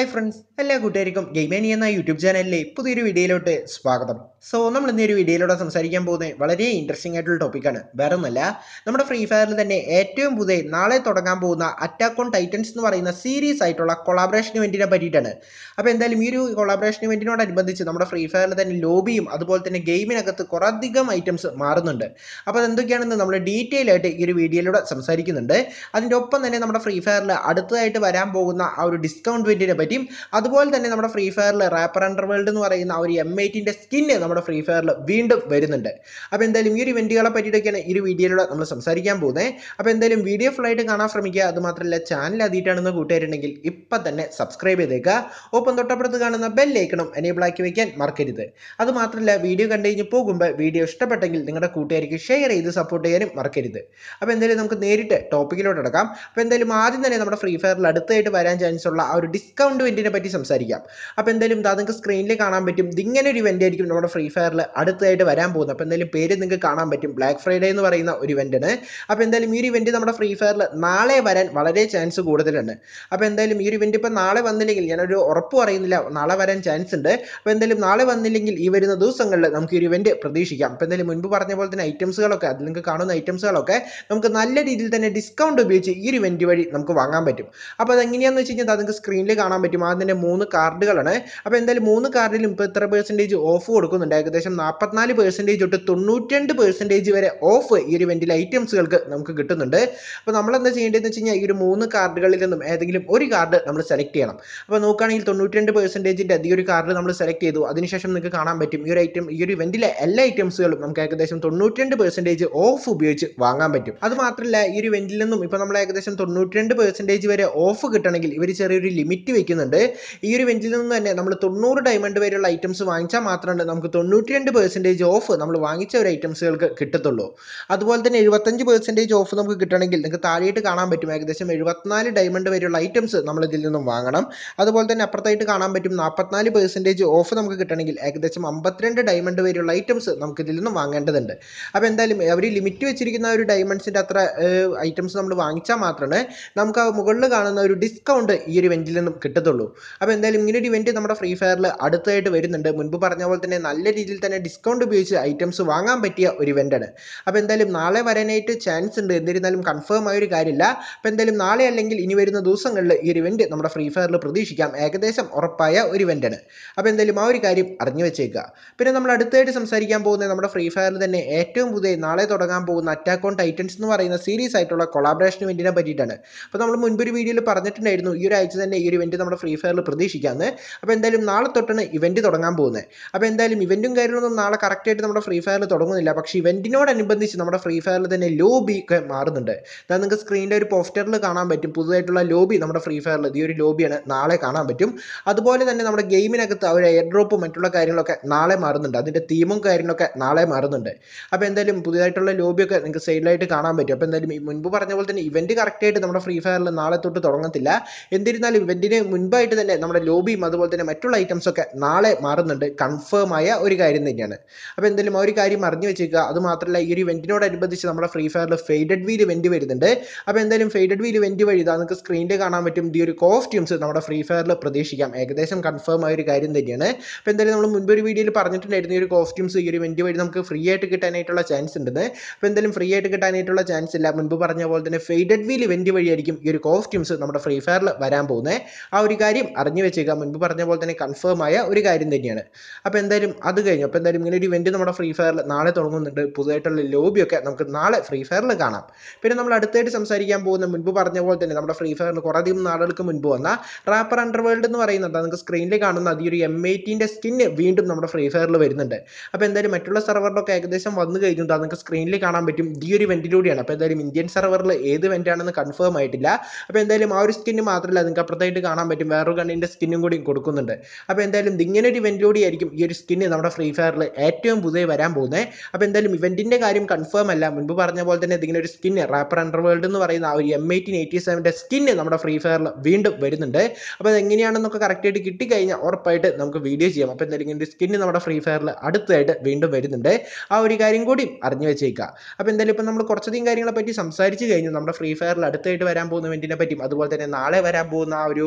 Hi friends എല്ലാ കൂട്ടുകാർക്കും ഗെയിമേനി എന്ന യൂട്യൂബ് ചാനലിലെ പുതിയൊരു വീഡിയോയിലോട്ട് സ്വാഗതം സോ നമ്മൾ ഇന്ന് ഒരു വീഡിയോയിലൂടെ സംസാരിക്കാൻ പോകുന്നത് വളരെ ഇൻട്രസ്റ്റിംഗ് ആയിട്ടുള്ള ടോപ്പിക്കാണ് വേറെ ഒന്നല്ല നമ്മുടെ ഫ്രീ ഫയറിൽ തന്നെ ഏറ്റവും പുതിയ നാളെ തുടങ്ങാൻ പോകുന്ന അറ്റാക്ക് ഓൺ ടൈറ്റൻസ് എന്ന് പറയുന്ന സീരീസ് ആയിട്ടുള്ള കൊളാബറേഷൻ ഇവൻറ്റിനെ പറ്റിയിട്ടാണ് അപ്പോൾ എന്തായാലും ഈ ഒരു കൊളാബറേഷൻ ഇവൻറ്റിനോടനുബന്ധിച്ച് നമ്മുടെ ഫ്രീ ഫയറിൽ തന്നെ ലോബിയും അതുപോലെ തന്നെ ഗെയിമിനകത്ത് കുറേയധികം ഐറ്റംസ് മാറുന്നുണ്ട് അപ്പോൾ അതെന്തൊക്കെയാണെന്ന് നമ്മൾ ഡീറ്റെയിൽ ആയിട്ട് ഈ ഒരു വീഡിയോയിലൂടെ സംസാരിക്കുന്നുണ്ട് അതിൻ്റെ ഒപ്പം തന്നെ നമ്മുടെ ഫ്രീ ഫയറിൽ അടുത്തതായിട്ട് വരാൻ പോകുന്ന ആ ഒരു ഡിസ്കൗണ്ട് ഇവൻറ്റിനെ പറ്റിയും അതുപോലെ തന്നെ നമ്മുടെ ഫ്രീ ഫയറിൽ റാപ്പർ അണ്ടർ വേൾഡ് എന്ന് പറയുന്ന ആ ഒരു എം എയ്റ്റിൻ്റെ സ്കിന്ന് നമ്മുടെ ഫ്രീ ഫയറിൽ വീണ്ടും വരുന്നുണ്ട് അപ്പോൾ എന്തായാലും ഈ ഒരു ഇവൻറ്റുകളെ പറ്റിയിട്ടൊക്കെയാണ് ഈ ഒരു വീഡിയോയിലൂടെ നമ്മൾ സംസാരിക്കാൻ പോകുന്നത് അപ്പോൾ എന്തായാലും വീഡിയോ ഫുൾ ആയിട്ട് കാണാൻ ശ്രമിക്കുക അതുമാത്രമല്ല ചാനൽ ആദ്യമായിട്ടാണെന്ന് കൂട്ടുകാരുണ്ടെങ്കിൽ ഇപ്പം തന്നെ സബ്സ്ക്രൈബ് ചെയ്തേക്കുക ഒപ്പം തൊട്ടപ്പുറത്ത് കാണുന്ന ബെല്ലൈക്കണം എനേബിൾ ആക്കി വെക്കാൻ മറക്കരുത് അതുമാത്രമല്ല വീഡിയോ കണ്ടു കഴിഞ്ഞ് പോകുമ്പോൾ വീഡിയോ ഇഷ്ടപ്പെട്ടെങ്കിൽ നിങ്ങളുടെ കൂട്ടുകാർക്ക് ഷെയർ ചെയ്ത് സപ്പോർട്ട് ചെയ്യാനും മറക്കരുത് അപ്പോൾ എന്തായാലും നമുക്ക് നേരിട്ട് ടോപ്പിക്കിലോട്ട് എടുക്കാം അപ്പോൾ എന്തായാലും ആദ്യം തന്നെ നമ്മുടെ ഫ്രീ ഫയറിൽ അടുത്തായിട്ട് വരാൻ ചാൻസ് ഉള്ള ആ ഒരു ഡിസ്കൗണ്ട് ഇവൻറ്റിനെ പറ്റി സംസാരിക്കാം അപ്പോൾ എന്തായാലും ഇതാ നിങ്ങൾക്ക് സ്ക്രീനിൽ കാണാൻ പറ്റും ഇതിങ്ങനെ ഒരു ഇവൻ്റ് ആയിരിക്കും നമ്മുടെ ഫ്രീ ഫയറിൽ അടുത്തായിട്ട് വരാൻ പോകുന്നത് അപ്പോൾ എന്തായാലും പേര് നിങ്ങൾക്ക് കാണാൻ പറ്റും ബ്ലാക്ക് ഫ്രൈഡേ എന്ന് പറയുന്ന ഒരു ഇവൻ്റാണ് അപ്പോൾ എന്തായാലും ഈ ഒരു ഇവൻറ്റ് നമ്മുടെ ഫ്രീ ഫയറിൽ നാളെ വരാൻ വളരെ ചാൻസ് കൂടുതലാണ് അപ്പോൾ എന്തായാലും ഈ ഒരു ഇവൻറ്റ് ഇപ്പോൾ നാളെ വന്നില്ലെങ്കിൽ ഞാനൊരു ഉറപ്പ് പറയുന്നില്ല നാളെ വരാൻ ചാൻസ് ഉണ്ട് അപ്പോൾ എന്തായാലും നാളെ വന്നില്ലെങ്കിൽ ഈ വരുന്ന ദിവസങ്ങളിൽ നമുക്ക് ഈ ഒരു ഇവൻറ്റ് പ്രതീക്ഷിക്കാം അപ്പോൾ എന്തായാലും മുൻപ് പറഞ്ഞ പോലെ തന്നെ ഐറ്റംസുകളൊക്കെ അതിൽ നിങ്ങൾക്ക് കാണുന്ന ഐറ്റംസുകളൊക്കെ നമുക്ക് നല്ല രീതിയിൽ തന്നെ ഡിസ്കൗണ്ട് ഉപയോഗിച്ച് ഈ ഒരു ഇവൻറ്റ് വഴി നമുക്ക് വാങ്ങാൻ പറ്റും അപ്പോൾ അതെങ്ങനെയാണെന്ന് വെച്ച് കഴിഞ്ഞാൽ അത് നിങ്ങൾക്ക് സ്ക്രീനിൽ കാണാൻ പറ്റും ആദ്യം തന്നെ മൂന്ന് കാർഡുകളാണ് അപ്പോൾ എന്തായാലും മൂന്ന് കാർഡിലും ഇപ്പോൾ എത്ര പെർസെൻറ്റേജ് ഓഫ് കൊടുക്കുന്നുണ്ട് ഏകദേശം നാൽപ്പത്തിനാല് പെർസെൻറ്റേജ് തൊട്ട് തൊണ്ണൂറ്റിരണ്ട് പെർസെൻറ്റേജ് വരെ ഓഫ് ഈ ഒരു ഇവൻറ്റിൽ ഐറ്റംസുകൾക്ക് നമുക്ക് കിട്ടുന്നുണ്ട് അപ്പോൾ നമ്മൾ എന്താ ചെയ്യേണ്ടതെന്ന് വെച്ച് കഴിഞ്ഞാൽ ഈ ഒരു മൂന്ന് കാർഡുകളിൽ നിന്നും ഏതെങ്കിലും ഒരു കാർഡ് നമ്മൾ സെലക്ട് ചെയ്യണം അപ്പോൾ നോക്കുകയാണെങ്കിൽ തൊണ്ണൂറ്റിരണ്ട് പെർസെൻറ്റേജിൻ്റെ അധികം ഒരു കാർഡ് നമ്മൾ സെലക്ട് ചെയ്തു അതിനുശേഷം നിങ്ങൾക്ക് കാണാൻ പറ്റും ഈ ഒരു ഐറ്റം ഈ ഒരു ഇവൻറ്റിലെ എല്ലാ ഐറ്റംസുകളും നമുക്ക് ഏകദേശം തൊണ്ണൂറ്റിരണ്ട് പെർസെൻറ്റേജ് ഓഫ് ഉപയോഗിച്ച് വാങ്ങാൻ പറ്റും അത് മാത്രമല്ല ഈ ഒരു ഇവൻറ്റിൽ നിന്നും ഇപ്പോൾ നമ്മൾ ഏകദേശം തൊണ്ണൂറ്റിരണ്ട് പെർസെൻറ്റേജ് വരെ ഓഫ് കിട്ടണമെങ്കിൽ ഇവർ ചെറിയൊരു ലിമിറ്റ് വെക്കുന്നുണ്ട് ഈ ഒരു ഇവൻറ്റിൽ നിന്ന് തന്നെ നമ്മൾ തൊണ്ണൂറ് ഡയമണ്ട് വരെയുള്ള ഐറ്റംസ് വാങ്ങിച്ചാൽ മാത്രമേ നമുക്ക് തൊണ്ണൂറ്റിരണ്ട് പെർസെൻറ്റേജ് ഓഫ് നമ്മൾ വാങ്ങിച്ച ഒരു ഐറ്റംസുകൾക്ക് കിട്ടത്തുള്ളൂ അതുപോലെ തന്നെ എഴുപത്തഞ്ച് പെർസെൻറ്റേജ് ഓഫ് നമുക്ക് കിട്ടണമെങ്കിൽ നിങ്ങൾക്ക് താഴെയായിട്ട് കാണാൻ പറ്റും ഏകദേശം എഴുപത്തിനാല് ഡയമണ്ട് വരെയുള്ള ഐറ്റംസ് നമ്മൾ ഇതിൽ നിന്നും വാങ്ങണം അതുപോലെ തന്നെ അപ്പുറത്തായിട്ട് കാണാൻ പറ്റും നാൽപ്പത്തിനാല് പെർസെൻറ്റേജ് ഓഫ് നമുക്ക് കിട്ടണമെങ്കിൽ ഏകദേശം അമ്പത്തിരണ്ട് ഡയമണ്ട് വരെയുള്ള ഐറ്റംസ് നമുക്ക് ഇതിൽ നിന്നും വാങ്ങേണ്ടതുണ്ട് അപ്പോൾ എന്തായാലും അവർ ലിമിറ്റ് വെച്ചിരിക്കുന്ന ഒരു ഡയമണ്ട്സിൻ്റെ അത്ര ഐറ്റംസ് നമ്മൾ വാങ്ങിച്ചാൽ മാത്രമേ നമുക്ക് ആ മുകളിൽ കാണുന്ന ഒരു ഡിസ്കൗണ്ട് ഈ ഒരു ഇവൻറ്റിൽ നിന്നും കിട്ടത്തുള്ളൂ അപ്പോൾ എന്തായാലും ഇങ്ങനെ ഒരു ഇവൻറ്റ് നമ്മുടെ ഫ്രീ ഫയറിൽ അടുത്തായിട്ട് വരുന്നുണ്ട് മുൻപ് പറഞ്ഞ പോലെ തന്നെ നല്ല രീതിയിൽ തന്നെ ഡിസ്കൗണ്ട് ഉപയോഗിച്ച് ഐറ്റംസ് വാങ്ങാൻ പറ്റിയ ഒരു ഇവൻ്റാണ് അപ്പോൾ എന്തായാലും നാളെ വരാനായിട്ട് ചാൻസ് ഉണ്ട് എന്നിരുന്നാലും കൺഫേം ആയ ഒരു കാര്യമില്ല അപ്പോൾ എന്തായാലും നാളെ അല്ലെങ്കിൽ ഇനി വരുന്ന ദിവസങ്ങളിൽ ഈ ഒരു ഇവൻറ്റ് നമ്മുടെ ഫ്രീ ഫയറിൽ പ്രതീക്ഷിക്കാം ഏകദേശം ഉറപ്പായ ഒരു ഇവൻ്റാണ് അപ്പോൾ എന്തായാലും ആ ഒരു കാര്യം അറിഞ്ഞു വെച്ചേക്കുക പിന്നെ നമ്മൾ അടുത്തായിട്ട് സംസാരിക്കാൻ പോകുന്നത് നമ്മുടെ ഫ്രീ ഫയറിൽ തന്നെ ഏറ്റവും പുതിയ നാളെ തുടങ്ങാൻ പോകുന്ന അറ്റാക്ക് ഓൺ ടൈറ്റൻസ് എന്ന് പറയുന്ന സീരീസ് ആയിട്ടുള്ള കൊളാബറേഷൻ ഇവൻറ്റിനെ പറ്റിയിട്ടാണ് അപ്പോൾ നമ്മൾ മുൻപൊരു വീഡിയോയിൽ പറഞ്ഞിട്ടുണ്ടായിരുന്നു ഈ ഒരു ആഴ്ച തന്നെ ഈ ഒരു ഇവൻറ്റ് നമ്മുടെ ഫ്രീ ഫയറിൽ പ്രതീക്ഷിക്കാമെന്ന് അപ്പോൾ എന്തായാലും നാളെ തൊട്ടാണ് ഇവൻറ്റ് തുടങ്ങാൻ പോകുന്നത് അപ്പോൾ എന്തായാലും ഇവൻറ്റും കാര്യങ്ങളൊന്നും നാളെ കറക്റ്റായിട്ട് നമ്മുടെ ഫ്രീ ഫയറിൽ തുടങ്ങുന്നില്ല പക്ഷേ ഇവൻറ്റിനോടനുബന്ധിച്ച് നമ്മുടെ ഫ്രീ ഫയറിൽ തന്നെ ലോബി ഒക്കെ മാറുന്നുണ്ട് അതായത് നിങ്ങൾക്ക് സ്ക്രീനിൻ്റെ ഒരു പോസ്റ്ററിൽ കാണാൻ പറ്റും പുതുതായിട്ടുള്ള ലോബി നമ്മുടെ ഫ്രീ ഫയറിൽ ഈ ഒരു ലോബിയാണ് നാളെ കാണാൻ പറ്റും അതുപോലെ തന്നെ നമ്മുടെ ഗെയിമിനകത്ത് ആ ഒരു എയർ ഡ്രോപ്പും മറ്റുള്ള കാര്യങ്ങളൊക്കെ നാളെ മാറുന്നുണ്ട് അതിൻ്റെ തീമും കാര്യങ്ങളൊക്കെ നാളെ മാറുന്നുണ്ട് അപ്പോൾ എന്തായാലും പുതിയതായിട്ടുള്ള ലോബിയൊക്കെ നിങ്ങൾക്ക് സൈഡിലായിട്ട് കാണാൻ പറ്റും അപ്പോൾ എന്തായാലും ഈ മുൻപ് പറഞ്ഞ പോലെ തന്നെ ഇവൻറ്റ് കറക്റ്റായിട്ട് നമ്മുടെ ഫ്രീ ഫയറിൽ നാളെ തൊട്ട് തുടങ്ങത്തില്ല എന്നിരുന്നാലും ഇവൻറ്റിന് മുൻപായിട്ട് തന്നെ നമ്മുടെ ലോബിയും അതുപോലെ തന്നെ മറ്റുള്ള ഐറ്റംസ് ഒക്കെ നാളെ മാറുന്നുണ്ട് കൺഫേം ആയ ഒരു കാര്യം തന്നെയാണ് അപ്പോൾ എന്തായാലും ആ ഒരു കാര്യം അറിഞ്ഞു വെച്ചേക്കുക അത് മാത്രമല്ല ഈ ഒരു ഇവൻറ്റിനോടനുബന്ധിച്ച് നമ്മുടെ ഫ്രീ ഫയറിൽ ഫെയ്ഡഡ് വീൽ ഇവൻറ്റ് വരുന്നുണ്ട് അപ്പോൾ എന്തായാലും ഫെയ്ഡഡ് വീൽ ഇവൻറ്റ് വഴി ഇതാ നിങ്ങൾക്ക് സ്ക്രീനിൽ കാണാൻ പറ്റും ഈ ഒരു കോസ്റ്റ്യൂംസ് നമ്മുടെ ഫ്രീ ഫയറിൽ പ്രതീക്ഷിക്കാം ഏകദേശം കൺഫേം ആയ ഒരു കാര്യം തന്നെയാണ് അപ്പോൾ എന്തായാലും നമ്മൾ മുൻപ് ഒരു വീഡിയോയിൽ പറഞ്ഞിട്ടുണ്ടായിരുന്നു ഈ ഒരു കോസ്റ്റ്യൂംസ് ഈ ഒരു ഇവൻറ്റ് വഴി നമുക്ക് ഫ്രീ ആയിട്ട് കിട്ടാനായിട്ടുള്ള ചാൻസ് ഉണ്ടെന്ന് അപ്പോൾ എന്തായാലും ഫ്രീ ആയിട്ട് കിട്ടാനായിട്ടുള്ള ചാൻസ് ഇല്ല മുൻപ് പറഞ്ഞ പോലെ തന്നെ ഫെയ്ഡഡ് വീൽ ഇവൻറ്റ് വഴിയായിരിക്കും ഈ ഒരു കോസ്റ്റ്യൂംസ് നമ്മുടെ ഫ്രീ ഫയറിൽ വരാൻ പോകുന്നത് ആ ഒരു കാര്യം അറിഞ്ഞു വെച്ചേക്കാം മുൻപ് പറഞ്ഞ പോലെ തന്നെ കൺഫേം ആയ ഒരു കാര്യം തന്നെയാണ് അപ്പോൾ എന്തായാലും അത് കഴിഞ്ഞു അപ്പോൾ എന്തായാലും ഇങ്ങനെ ഒരു ഇവൻറ്റ് നമ്മുടെ ഫ്രീ ഫയറിൽ നാളെ തുടങ്ങുന്നുണ്ട് പുതുതായിട്ടുള്ള ലോബിയൊക്കെ നമുക്ക് നാളെ ഫ്രീ ഫയറിൽ കാണാം പിന്നെ നമ്മൾ അടുത്തായിട്ട് സംസാരിക്കാൻ പോകുന്ന മുൻപ് പറഞ്ഞ പോലെ തന്നെ നമ്മുടെ ഫ്രീ ഫയറിൽ കുറേ അധികം നാളുകൾക്ക് മുൻപ് വന്ന റാപ്പർ അണ്ടർ വേൾഡ് എന്ന് പറയുന്നത് നിങ്ങൾക്ക് സ്ക്രീനിൽ കാണുന്ന ഈ ഒരു എം എയ്റ്റീൻ്റെ സ്കിന്ന് വീണ്ടും നമ്മുടെ ഫ്രീ ഫയറിൽ വരുന്നുണ്ട് അപ്പോൾ എന്തായാലും മറ്റുള്ള സെർവറിലൊക്കെ ഏകദേശം വന്നു കഴിഞ്ഞു നിങ്ങൾക്ക് സ്ക്രീനിൽ കാണാൻ പറ്റും ഈ ഒരു ഇവൻറ്റിലൂടെയാണ് അപ്പോൾ എന്തായാലും ഇന്ത്യൻ സെർവറിൽ ഏത് ഇവൻ്റാണെന്ന് കൺഫേം ആയിട്ടില്ല അപ്പോൾ എന്തായാലും ആ ഒരു സ്കിന്ന് മാത്രമല്ല നിങ്ങൾക്ക് അപ്പുറത്തായിട്ട് കാണാൻ പറ്റും വേറൊരു കണ്ണിൻ്റെ സ്കിന്നും കൂടി കൊടുക്കുന്നുണ്ട് അപ്പോൾ എന്തായാലും ഇങ്ങനെ ഒരു ഇവൻറ്റിലൂടെ ആയിരിക്കും ഈ ഒരു സ്കിന്ന് നമ്മുടെ ഫ്രീ ഫയറിൽ ഏറ്റവും പുതിയ വരാൻ പോകുന്നത് അപ്പോൾ എന്തായാലും ഇവൻറ്റിൻ്റെ കാര്യം കൺഫേം അല്ല മുൻപ് പറഞ്ഞ പോലെ തന്നെ ഇതിങ്ങനെ ഒരു സ്കിന്ന് റാപ്പർ അണ്ടർ വേൾഡ് എന്ന് പറയുന്ന ആ ഒരു എം എയ്റ്റീൻ എയ്റ്റി സെവൻ്റെ സ്കിന്ന് നമ്മുടെ ഫ്രീ ഫയറിൽ വീണ്ടും വരുന്നുണ്ട് അപ്പോൾ അത് എങ്ങനെയാണെന്നൊക്കെ കറക്റ്റായിട്ട് കിട്ടിക്കഴിഞ്ഞാൽ ഉറപ്പായിട്ട് നമുക്ക് വീഡിയോ ചെയ്യാം അപ്പോൾ എന്തായാലും ഇങ്ങനെ ഒരു സ്കിന്ന് നമ്മുടെ ഫ്രീ ഫയറിൽ അടുത്തായിട്ട് വീണ്ടും വരുന്നുണ്ട് ആ ഒരു കാര്യം കൂടി അറിഞ്ഞു വെച്ചേക്കുക അപ്പോൾ എന്തായാലും ഇപ്പം നമ്മൾ കുറച്ചധികം കാര്യങ്ങളെ പറ്റി സംസാരിച്ച് കഴിഞ്ഞു നമ്മുടെ ഫ്രീ ഫയറിൽ അടുത്തായിട്ട് വരാൻ പോകുന്ന ഇവൻറ്റിനെ പറ്റിയും അതുപോലെ തന്നെ നാളെ വരാൻ പോകുന്ന ആ ഒരു പാർട്ടി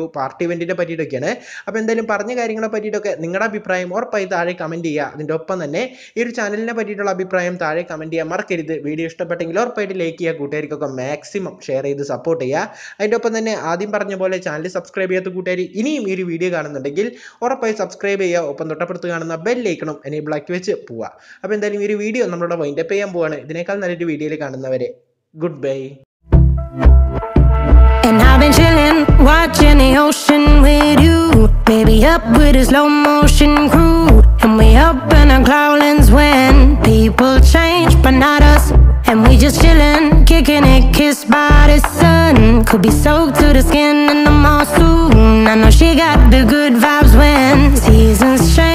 ഇവൻറ്റിനെ പറ്റിയിട്ടൊക്കെയാണ് അപ്പോൾ എന്തായാലും പറഞ്ഞ കാര്യങ്ങളെ പറ്റിയിട്ടൊക്കെ നിങ്ങളുടെ അഭിപ്രായം ഉറപ്പായി താഴെ കമൻറ്റ് ചെയ്യുക അതിൻ്റെ ഒപ്പം തന്നെ ഈ ഒരു ചാനലിനെ പറ്റിയിട്ടുള്ള അഭിപ്രായം താഴെ കമൻറ്റ് ചെയ്യാൻ മറക്കരുത് വീഡിയോ ഇഷ്ടപ്പെട്ടെങ്കിൽ ഉറപ്പായിട്ട് ലൈക്ക് ചെയ്യുക കൂട്ടുകാർക്കൊക്കെ മാക്സിമം ഷെയർ ചെയ്ത് സപ്പോർട്ട് ചെയ്യുക അതിൻ്റെ ഒപ്പം തന്നെ ആദ്യം പറഞ്ഞ പോലെ ചാനൽ സബ്സ്ക്രൈബ് ചെയ്യാത്ത കൂട്ടുകാർ ഇനിയും ഈ ഒരു വീഡിയോ കാണുന്നുണ്ടെങ്കിൽ ഉറപ്പായി സബ്സ്ക്രൈബ് ചെയ്യുക ഒപ്പം തൊട്ടപ്പുറത്ത് കാണുന്ന ബെല്ലൈക്കണം എനേബിൾ ആക്കി വെച്ച് പോവുക അപ്പോൾ എന്തായാലും ഈ ഒരു വീഡിയോ നമ്മളിവിടെ വൈൻഡപ്പ് ചെയ്യാൻ പോവാണ് ഇതിനേക്കാൾ നല്ലൊരു വീഡിയോയിൽ കാണുന്നവരെ goodbye And I've been chillin', watching the ocean with you. Baby, up with a slow motion crew. And we up in our cloudlands when people change, but not us. And we just chillin', kicking it, kissed by the sun. Could be soaked to the skin in the mall soon. I know she got the good vibes when seasons change.